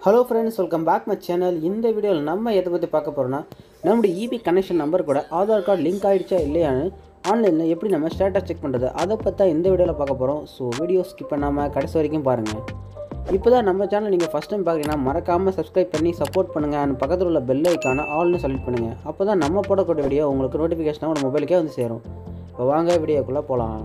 hello friends welcome back my channel இந்த வீடியோவில் நம்ம எதை பற்றி பார்க்க போகிறோம்னா நம்முடைய இபி கனெக்ஷன் நம்பர் கூட ஆதார் கார்டு லிங்க் ஆகிடுச்சா இல்லையான்னு ஆன்லைனில் எப்படி நம்ம ஸ்டேட்டஸ் செக் பண்ணுறது அதை பற்றி தான் இந்த வீடியோவில் பார்க்க போகிறோம் ஸோ வீடியோ ஸ்கிப் பண்ணாமல் கடைசி வரைக்கும் பாருங்கள் இப்போ தான் நம்ம சேனல் நீங்கள் ஃபஸ்ட் டைம் பார்க்குறீங்கன்னா மறக்காமல் சப்ஸ்கிரைப் பண்ணி சப்போர்ட் பண்ணுங்கள் அண்ட் பக்கத்தில் உள்ள பெல் ஐக்கான ஆல்னு செலக்ட் பண்ணுங்கள் அப்போ தான் நம்ம போடக்கூடிய வீடியோ உங்களுக்கு நோட்டிஃபிகேஷனாக உங்கள் மொபைலுக்கே வந்து சேரும் இப்போ வாங்க வீடியோக்குள்ளே போகலாம்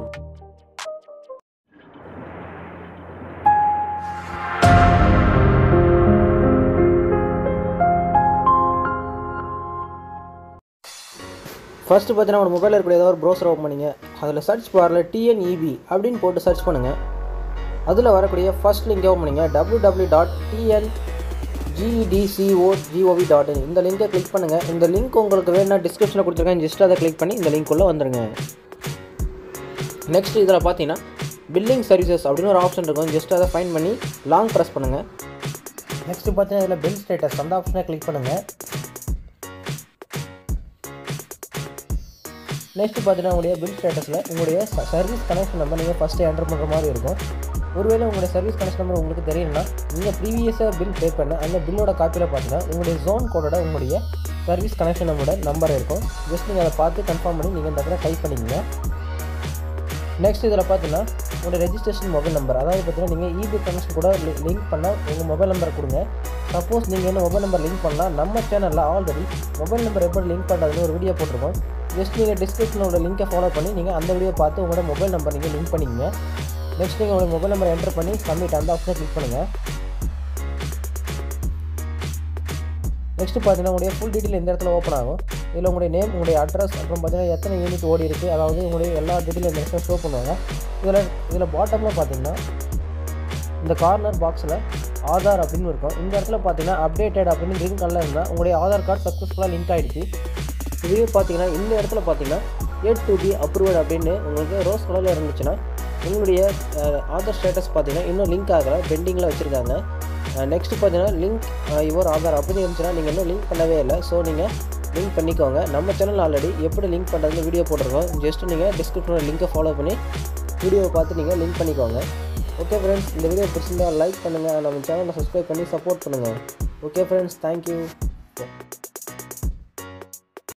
ஃபஸ்ட்டு பார்த்தீங்கன்னா ஒரு மொபைலில் இருக்கக்கூடிய ஏதாவது ஒரு ப்ரௌசர் ஓப்பன் பண்ணிங்க அதில் சர்ச் பாரில் டிஎன்இபி அப்படின்னு போட்டு சர்ச் பண்ணுங்கள் அதில் வரக்கூடிய ஃபர்ஸ்ட் லிங்க் ஓப்பன் பண்ணிங்க W W dot TN GDCO gov dot in இந்த லிங்கை கிளிக் பண்ணுங்கள் இந்த லிங்க் உங்களுக்கு வேணும்னா டிஸ்கிரிப்ஷனில் கொடுத்துருக்கேன் ஜஸ்ட் அதை கிளிக் பண்ணி இந்த லிங்க்குள்ளே வந்துருங்க நெக்ஸ்ட் இதில் பார்த்தீங்கன்னா பில்லிங் சர்வீசஸ் அப்படின்னு ஒரு ஆப்ஷன் இருக்கும் ஜஸ்ட் அதை ஃபைன் பண்ணி லாங் ப்ரெஸ் பண்ணுங்கள் நெக்ஸ்ட்டு பார்த்தீங்கன்னா இதில் பில் ஸ்டேட்டஸ் அந்த ஆப்ஷனை கிளிக் பண்ணுங்கள் நெக்ஸ்ட் பார்த்தீங்கன்னா உங்களுடைய பில் ஸ்டேட்டஸில் உங்களுடைய சர்வீஸ் கனெக்ஷன் நம்பர் நீங்கள் ஃபஸ்ட்டு என்டர் பண்ணுற மாதிரி இருக்கும் ஒருவேளை உங்களுடைய சர்வீஸ் கனெக்ஷன் நம்பர் உங்களுக்கு தெரியலனா நீங்கள் ப்ரீவியஸாக பில் பே பண்ண அந்த பில்லோட காப்பியில் பார்த்தீங்கன்னா உங்களுடைய ஜோன் கோடோட உங்களுடைய சர்வீஸ் கனெக்ஷன் நம்பரோட நம்பர் இருக்கும் ஜஸ்ட் நீங்கள் அதை பார்த்து கன்ஃபார்ம் பண்ணி நீங்கள் இந்த இடத்துல டைப் பண்ணிக்கங்க நெக்ஸ்ட் இதில் பார்த்தீங்கன்னா உங்களுடைய ரெஜிஸ்ட்ரேஷன் மொபைல் நம்பர் அதாவது பார்த்தீங்கன்னா நீங்கள் இபி கனெக்ஷன் கூட லிங்க் பண்ணால் உங்கள் மொபைல் நம்பர் கொடுங்க சப்போஸ் நீங்கள் என்ன மொபைல் நம்பர் லிங்க் பண்ணால் நம்ம சேனலில் ஆல்ரெடி மொபைல் நம்பர் எப்படி லிங்க் பண்ணுறதுன்னு ஒரு வீடியோ போட்டிருக்கோம் ஜஸ்ட் நீங்கள் டிஸ்கிரிப்ஷனோட லிங்கை ஃபாலோ பண்ணி நீங்கள் அந்த வீடியோ பார்த்து உங்களோட மொபைல் நம்பர் நீங்கள் லிங்க் பண்ணிக்கங்க நெக்ஸ்ட் நீங்கள் உங்களோட மொபைல் நம்பர் என்டர் பண்ணி சப்மிட் அந்த ஆப்ஷனை கிளிக் பண்ணுங்கள் நெக்ஸ்ட் பார்த்தீங்கன்னா உங்களுடைய ஃபுல் டீட்டெயில் இந்த இடத்துல ஓப்பன் ஆகும் இதில் உங்களுடைய நேம் உங்களுடைய அட்ரஸ் அப்புறம் பார்த்தீங்கன்னா எத்தனை யூனிட் ஓடி இருக்குது அதாவது உங்களுடைய எல்லா டீட்டெயிலும் இந்த இடத்துல ஷோ பண்ணுவாங்க இதில் இதில் பாட்டமில் பார்த்தீங்கன்னா இந்த கார்னர் பாக்ஸில் ஆதார் அப்படின்னு இருக்கும் இந்த இடத்துல பார்த்தீங்கன்னா அப்டேட்டட் அப்படின்னு லிங்க் கல்ல இருந்தால் உங்களுடைய ஆதார் கார்டு சக்ஸஸ்ஃபுல்லாக லிங்க் ஆகிடுச்சு இதுவே பார்த்தீங்கன்னா இந்த இடத்துல பார்த்தீங்கன்னா எட் டு பி அப்ரூவட் அப்படின்னு உங்களுக்கு ரோஸ் கலரில் இருந்துச்சுன்னா உங்களுடைய ஆதார் ஸ்டேட்டஸ் பார்த்தீங்கன்னா இன்னும் லிங்க் ஆகலை பெண்டிங்கில் வச்சுருக்காங்க நெக்ஸ்ட் பார்த்தீங்கன்னா லிங்க் யுவர் ஆதார் அப்படின்னு இருந்துச்சுன்னா நீங்கள் இன்னும் லிங்க் பண்ணவே இல்லை ஸோ நீங்கள் லிங்க் பண்ணிக்கோங்க நம்ம சேனல் ஆல்ரெடி எப்படி லிங்க் பண்ணுறதுன்னு வீடியோ போட்டிருக்கோம் ஜஸ்ட் நீங்கள் டிஸ்கிரிப்ஷனில் லிங்கை ஃபாலோ பண்ணி வீடியோவை பார்த்து நீங்கள் லிங்க் பண்ணிக்கோங்க ஓகே ஃப்ரெண்ட்ஸ் இந்த வீடியோ பிடிச்சிருந்தா லைக் பண்ணுங்கள் நம்ம சேனலை சப்ஸ்கிரைப் பண்ணி சப்போர்ட் பண்ணுங்கள் ஓகே ஃப்ரெண்ட்ஸ் தேங்க்யூ